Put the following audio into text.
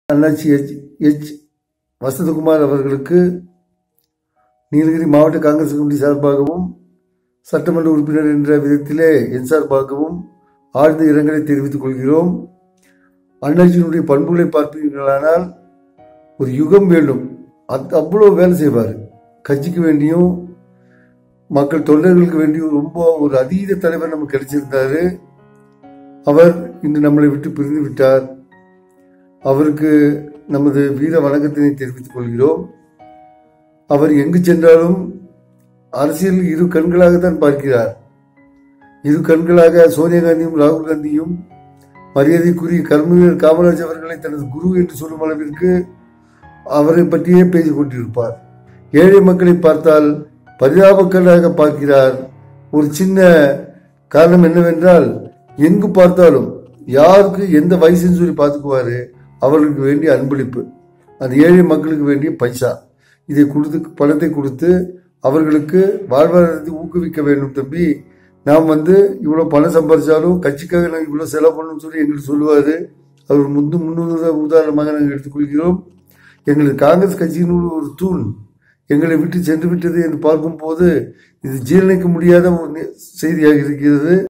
அண்ணாச்சி H H Vasanthakumar அவர்களுக்கு நீலகிரி மாவட்ட காங்கிரஸ் கமிட்டி சார்பாகவும் சட்டமன்ற உறுப்பினர் என்ற விதத்திலே என் சார்பாகவும் ஆழ்ந்த இரங்கலை தெரிவித்துக் கொள்கிறோம் அண்ணாச்சியினுடைய பண்புகளை பார்ப்பீர்களானால் ஒரு யுகம் வேண்டும் அது அவ்வளோ வேலை செய்வார் கட்சிக்கு வேண்டியும் மக்கள் தொண்டர்களுக்கு வேண்டியும் ரொம்ப ஒரு அதீத தலைவர் நமக்கு கிடைச்சிருந்தாரு அவர் இன்று நம்மளை விட்டு பிரிந்து விட்டார் அவருக்கு நமது வீர வணக்கத்தினை தெரிவித்துக் கொள்கிறோம் அவர் எங்கு சென்றாலும் அரசியல் இரு கண்களாகத்தான் பார்க்கிறார் இரு கண்களாக சோனியா காந்தியும் ராகுல் காந்தியும் மரியாதைக்குரிய கர்மவீரர் காமராஜ் அவர்களை தனது குரு என்று சொல்லும் அளவிற்கு அவரை பற்றியே பேசிக் கொண்டிருப்பார் ஏழை மக்களை பார்த்தால் பரிதாபக்களாக பார்க்கிறார் ஒரு சின்ன காரணம் என்னவென்றால் எங்கு பார்த்தாலும் யாருக்கு எந்த வயசுன்னு சொல்லி பார்த்துக்குவாரு அவர்களுக்கு வேண்டிய அன்பளிப்பு அந்த ஏழை மக்களுக்கு வேண்டிய பைசா இதை கொடுத்து பணத்தை கொடுத்து அவர்களுக்கு வாழ்வாதாரத்தை ஊக்குவிக்க வேண்டும் தம்பி நாம் வந்து இவ்வளோ பணம் சம்பாதிச்சாலும் கட்சிக்காக நாங்கள் இவ்வளோ செலவு பண்ணணும்னு சொல்லி எங்களுக்கு சொல்லுவார் அவர் முந்து முன்னுதார உதாரணமாக நாங்கள் எடுத்துக்கொள்கிறோம் எங்களது காங்கிரஸ் கட்சியினுடைய ஒரு தூண் எங்களை விட்டு சென்று விட்டது என்று பார்க்கும்போது இது ஜீரணிக்க முடியாத ஒரு நி- செய்தியாக இருக்கிறது